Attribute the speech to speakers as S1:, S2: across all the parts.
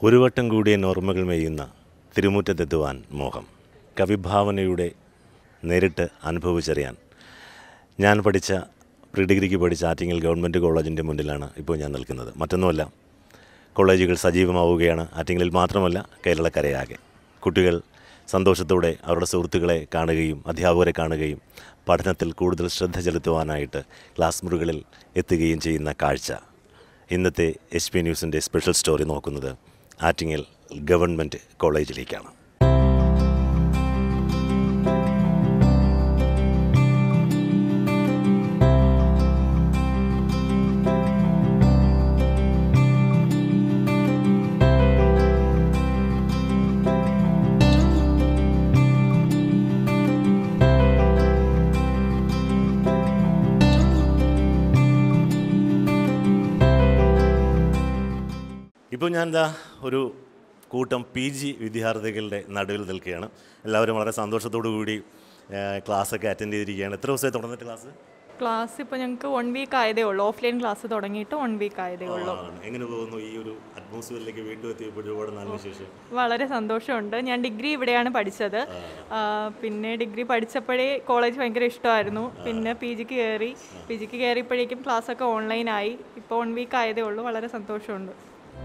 S1: ഒരു വട്ടം കൂടിയ ഓർമ്മകൾ മേയുന്ന തിരുമുറ്റത്തെത്തുവാൻ മോഹം കവിഭാവനയുടെ നേരിട്ട് അനുഭവിച്ചറിയാൻ ഞാൻ പഠിച്ച പ്രീ ഡിഗ്രിക്ക് പഠിച്ച ആറ്റിങ്ങൽ ഗവൺമെൻറ് കോളേജിൻ്റെ മുന്നിലാണ് ഇപ്പോൾ ഞാൻ നിൽക്കുന്നത് മറ്റൊന്നുമല്ല കോളേജുകൾ സജീവമാവുകയാണ് ആറ്റിങ്ങലിൽ മാത്രമല്ല കേരളക്കരയാകെ കുട്ടികൾ സന്തോഷത്തോടെ അവരുടെ സുഹൃത്തുക്കളെ കാണുകയും അധ്യാപകരെ കാണുകയും പഠനത്തിൽ കൂടുതൽ ശ്രദ്ധ ചെലുത്തുവാനായിട്ട് ക്ലാസ് മുറികളിൽ എത്തുകയും ചെയ്യുന്ന കാഴ്ച ഇന്നത്തെ എച്ച് പി ന്യൂസിൻ്റെ സ്പെഷ്യൽ സ്റ്റോറി നോക്കുന്നത് ആറ്റിങ്ങൽ ഗവൺമെൻറ് കോളേജിലേക്കാണ് ഇപ്പോൾ ഞാൻ എന്താ ഒരു കൂട്ടം പി ജി വിദ്യാർത്ഥികളുടെ നടുവിൽ നിൽക്കുകയാണ് എല്ലാവരും വളരെ സന്തോഷത്തോടു കൂടി ആ, ക്ലാസ്സൊക്കെ അറ്റൻഡ് ചെയ്തിരിക്കുകയാണ് എത്ര ദിവസമായി തുടർന്നിട്ട് ക്ലാസ്
S2: ക്ലാസ് ഇപ്പോൾ ഞങ്ങൾക്ക് വൺ വീക്ക് ആയതേ ഉള്ളൂ ഓഫ്ലൈൻ ക്ലാസ് തുടങ്ങിയിട്ട് വൺ വീക്ക് ആയതേ ഉള്ളൂ
S1: ആണ്. എങ്ങനെ പോകുന്നു ഈ ഒരു അറ്റ്മോസ്ഫിയറിലേക്ക് വീണ്ടും എത്തിയപ്പോൾ ഒരുപാട് നാളിന് ശേഷം
S2: വളരെ സന്തോഷമുണ്ട് ഞാൻ ഡിഗ്രി ഇവിടെയാണ് പഠിച്ചത് ആ, പിന്നെ ഡിഗ്രി പഠിച്ചപ്പോഴേ കോളേജ് ഭയങ്കര ഇഷ്ടമായിരുന്നു പിന്നെ പി ജിക്ക് കയറി പി ജിക്ക് കയറിയപ്പോഴേക്കും ക്ലാസ്സൊക്കെ ഓൺലൈനായി ഇപ്പോൾ വൺ വീക്ക് ആയതേ ഉള്ളൂ വളരെ സന്തോഷമുണ്ട്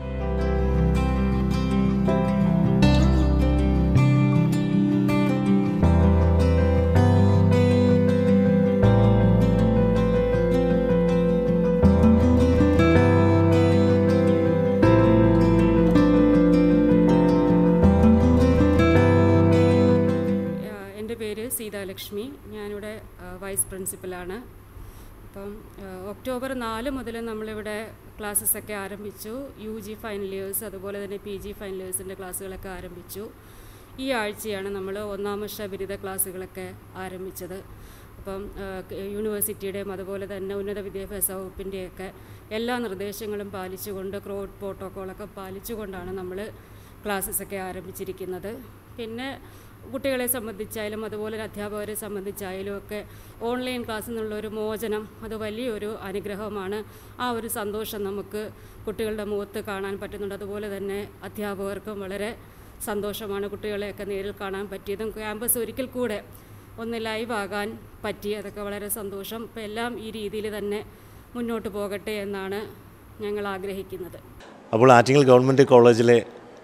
S3: ആ, എൻ്റെ പേര് സീതാലക്ഷ്മി ഞാനിവിടെ ആ, വൈസ് പ്രിൻസിപ്പലാണ് അപ്പം ആ, ഒക്ടോബർ നാല് മുതൽ നമ്മളിവിടെ ക്ലാസ്സസ് ഒക്കെ ആരംഭിച്ചു യു ജി ഫൈനൽ ഇയേഴ്സ് അതുപോലെ തന്നെ പി ജി ഫൈനൽ ഇയേഴ്സിൻ്റെ ക്ലാസ്സുകളൊക്കെ ആരംഭിച്ചു ഈ ആഴ്ചയാണ് നമ്മൾ ഒന്നാം വർഷ ബിരുദ ക്ലാസ്സുകളൊക്കെ ആരംഭിച്ചത് അപ്പം ആ, ക- യൂണിവേഴ്സിറ്റിയുടെയും അതുപോലെ തന്നെ ഉന്നത വിദ്യാഭ്യാസ വകുപ്പിൻ്റെയൊക്കെ എല്ലാ നിർദ്ദേശങ്ങളും പാലിച്ചുകൊണ്ട് ക്രോഡ് പ്രോട്ടോക്കോളൊക്കെ പാലിച്ചുകൊണ്ടാണ് നമ്മൾ ക്ലാസ്സസ് ഒക്കെ ആരംഭിച്ചിരിക്കുന്നത് പിന്നെ കുട്ടികളെ സംബന്ധിച്ചായാലും അതുപോലെ തന്നെ അധ്യാപകരെ സംബന്ധിച്ചായാലും ഒക്കെ ഓൺലൈൻ ക്ലാസ്സിൽ നിന്നുള്ളൊരു മോചനം അത് വലിയൊരു അനുഗ്രഹമാണ് ആ ഒരു സന്തോഷം നമുക്ക് കുട്ടികളുടെ മുഖത്ത് കാണാൻ പറ്റുന്നുണ്ട് അതുപോലെ തന്നെ അധ്യാപകർക്കും വളരെ സന്തോഷമാണ് കുട്ടികളെയൊക്കെ നേരിൽ കാണാൻ പറ്റിയതും ക്യാമ്പസ് ഒരിക്കൽ കൂടെ ഒന്ന് ലൈവ് ആകാൻ പറ്റി അതൊക്കെ വളരെ സന്തോഷം ഇപ്പം എല്ലാം ഈ രീതിയിൽ തന്നെ മുന്നോട്ട് പോകട്ടെ എന്നാണ് ഞങ്ങൾ ആഗ്രഹിക്കുന്നത്
S1: അപ്പോൾ ആറ്റിങ്ങൽ ഗവൺമെൻറ് കോളേജിലെ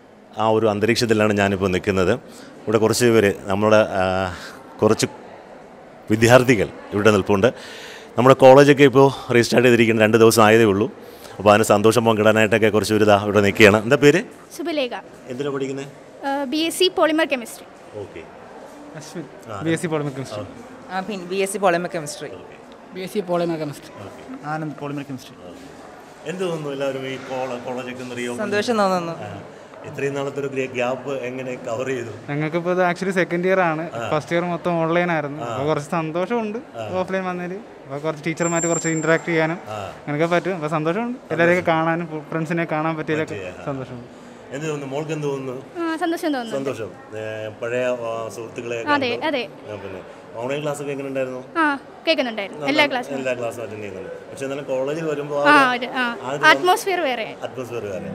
S1: ആ ഒരു അന്തരീക്ഷത്തിലാണ് ഞാനിപ്പോൾ നിൽക്കുന്നത് ഇവിടെ കുറച്ച് പേര് നമ്മുടെ ആ, കുറച്ച് വിദ്യാർത്ഥികൾ ഇവിടെ നിൽപ്പുണ്ട് നമ്മുടെ കോളേജൊക്കെ ഇപ്പോൾ റീസ്റ്റാർട്ട് ചെയ്തിരിക്കുന്ന രണ്ട് ദിവസം ആയതേ ഉള്ളൂ അപ്പോൾ അതിന് സന്തോഷം പങ്കിടാനായിട്ടൊക്കെ കുറച്ച് പേര് ഇതാ ഇവിടെ നിൽക്കുകയാണ് എന്താ പേര്
S4: സുബലേഖ
S1: എന്തിനാണ് പഠിക്കുന്നത്
S4: B S C polymer chemistry
S1: okay
S5: Ashwin B S C polymer chemistry
S6: ആ പിന്നെ B S C polymer chemistry
S5: B S C polymer chemistry
S7: Anand polymer chemistry
S1: എന്ത് തോന്നുന്നു എല്ലാവരും ഈ കോളേജൊക്കെ ഒന്ന് റീ
S6: സന്തോഷം തോന്നുന്നു
S1: ഇത്രയും നാളത്തെ ഒരു ഗ്യാപ്പ് എങ്ങനെ കവർ ചെയ്തു
S5: ഞങ്ങൾക്കിപ്പോൾ ഇത് ആക്ച്വലി സെക്കൻഡ് ഇയർ ആണ് ഫസ്റ്റ് ഇയർ മൊത്തം ഓൺലൈൻ ആയിരുന്നു അപ്പോൾ കുറച്ച് സന്തോഷമുണ്ട് ഓഫ്ലൈൻ വന്നതിൽ അപ്പോൾ കുറച്ച് ടീച്ചർമാർ കുറച്ച് ഇൻറ്ററാക്ട് ചെയ്യാനും അങ്ങനെയൊക്കെ പറ്റും അപ്പോൾ സന്തോഷമുണ്ട് എല്ലാവരെയൊക്കെ കാണാനും ഫ്രണ്ട്സിനെ കാണാൻ പറ്റിയതിലൊക്കെ സന്തോഷമുണ്ട്
S1: എന്ത് തോന്നുന്നു മോൾക്ക് എന്ത് തോന്നുന്നു
S4: സന്തോഷം തോന്നുന്നു
S1: സന്തോഷം ഏ, പഴയ ആ, സുഹൃത്തുക്കളെ
S4: അതെ
S1: കണ്ടു.
S4: അതെ
S1: ആ, പിന്നെ ഓൺലൈൻ ക്ലാസ് ഒക്കെ എങ്ങനെ ഉണ്ടായിരുന്നു
S4: ആ കേൾക്കുന്നുണ്ടായിരുന്നു എല്ലാ ക്ലാസ്സും
S1: എല്ലാ ക്ലാസ്സും അറ്റൻഡ് ചെയ്യുന്നുണ്ട് പക്ഷെ എന്നാലും കോളേജിൽ വരുമ്പോൾ
S4: ആ ഒരു ആ ആറ്റ്മോസ്ഫിയർ വേറെ
S1: അറ്റ്മോസ്ഫിയർ വേറെ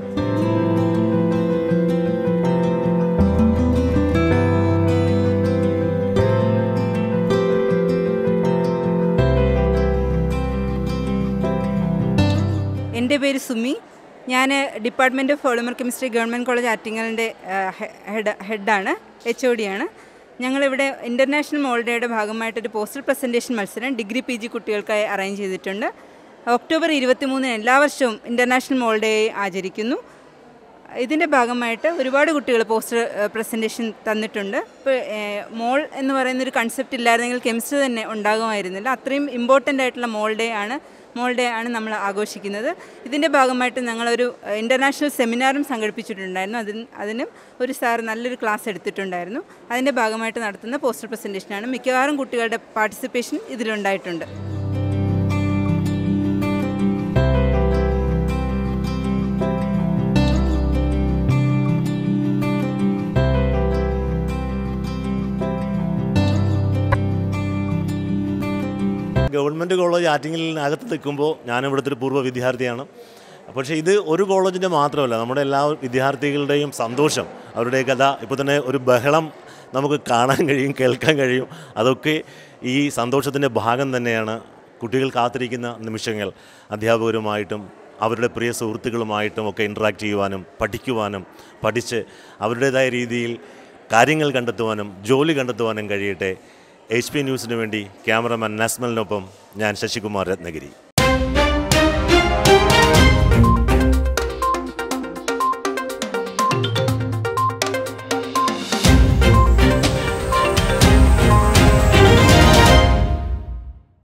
S6: എൻ്റെ പേര് സുമി ഞാൻ department of polymer chemistry government college ആറ്റിങ്ങലിൻ്റെ ഹെഡ് ഹെഡാണ് എച്ച് ഒ ഡിയാണ് ഞങ്ങളിവിടെ ഇൻ്റർനാഷണൽ മോൾഡേയുടെ ഭാഗമായിട്ടൊരു പോസ്റ്റൽ പ്രസൻറ്റേഷൻ മത്സരം ഡിഗ്രി പി ജി കുട്ടികൾക്കായി അറേഞ്ച് ചെയ്തിട്ടുണ്ട് ഒക്ടോബർ ഇരുപത്തി മൂന്നിന് എല്ലാ വർഷവും ഇൻ്റർനാഷണൽ മോൾഡേ ആചരിക്കുന്നു ഇതിൻ്റെ ഭാഗമായിട്ട് ഒരുപാട് കുട്ടികൾ പോസ്റ്റർ പ്രസൻറ്റേഷൻ തന്നിട്ടുണ്ട് ഇപ്പോൾ മോൾ എന്ന് പറയുന്നൊരു കൺസെപ്റ്റ് ഇല്ലായിരുന്നെങ്കിൽ കെമിസ്ട്രി തന്നെ ഉണ്ടാകുമായിരുന്നില്ല അത്രയും ഇമ്പോർട്ടൻ്റ് ആയിട്ടുള്ള മോൾ ഡേ ആണ് മോൾ ഡേ ആണ് നമ്മൾ ആഘോഷിക്കുന്നത് ഇതിൻ്റെ ഭാഗമായിട്ട് ഞങ്ങളൊരു ഇൻ്റർനാഷണൽ സെമിനാറും സംഘടിപ്പിച്ചിട്ടുണ്ടായിരുന്നു അതിന് അതിനും ഒരു സാർ നല്ലൊരു ക്ലാസ് എടുത്തിട്ടുണ്ടായിരുന്നു അതിൻ്റെ ഭാഗമായിട്ട് നടത്തുന്ന പോസ്റ്റർ പ്രസൻറ്റേഷനാണ് മിക്കവാറും കുട്ടികളുടെ പാർട്ടിസിപ്പേഷൻ ഇതിലുണ്ടായിട്ടുണ്ട്
S1: ഗവൺമെൻറ് കോളേജ് ആറ്റിങ്ങലിനകത്ത് നിൽക്കുമ്പോൾ ഞാൻ ഇവിടുത്തെ ഒരു പൂർവ്വ വിദ്യാർത്ഥിയാണ് പക്ഷേ ഇത് ഒരു കോളേജിൻ്റെ മാത്രമല്ല നമ്മുടെ എല്ലാ വിദ്യാർത്ഥികളുടെയും സന്തോഷം അവരുടെ കഥ ഇപ്പോൾ തന്നെ ഒരു ബഹളം നമുക്ക് കാണാൻ കഴിയും കേൾക്കാൻ കഴിയും അതൊക്കെ ഈ സന്തോഷത്തിൻ്റെ ഭാഗം തന്നെയാണ് കുട്ടികൾ കാത്തിരിക്കുന്ന നിമിഷങ്ങൾ അധ്യാപകരുമായിട്ടും അവരുടെ പ്രിയ സുഹൃത്തുക്കളുമായിട്ടും ഒക്കെ ഇൻട്രാക്ട് ചെയ്യുവാനും പഠിക്കുവാനും പഠിച്ച് അവരുടേതായ രീതിയിൽ കാര്യങ്ങൾ കണ്ടെത്തുവാനും ജോലി കണ്ടെത്തുവാനും കഴിയട്ടെ എച്ച് പി ന്യൂസിന് വേണ്ടി ക്യാമറമാൻ നസ്മലിനൊപ്പം ഞാൻ ശശികുമാർ രത്നഗിരി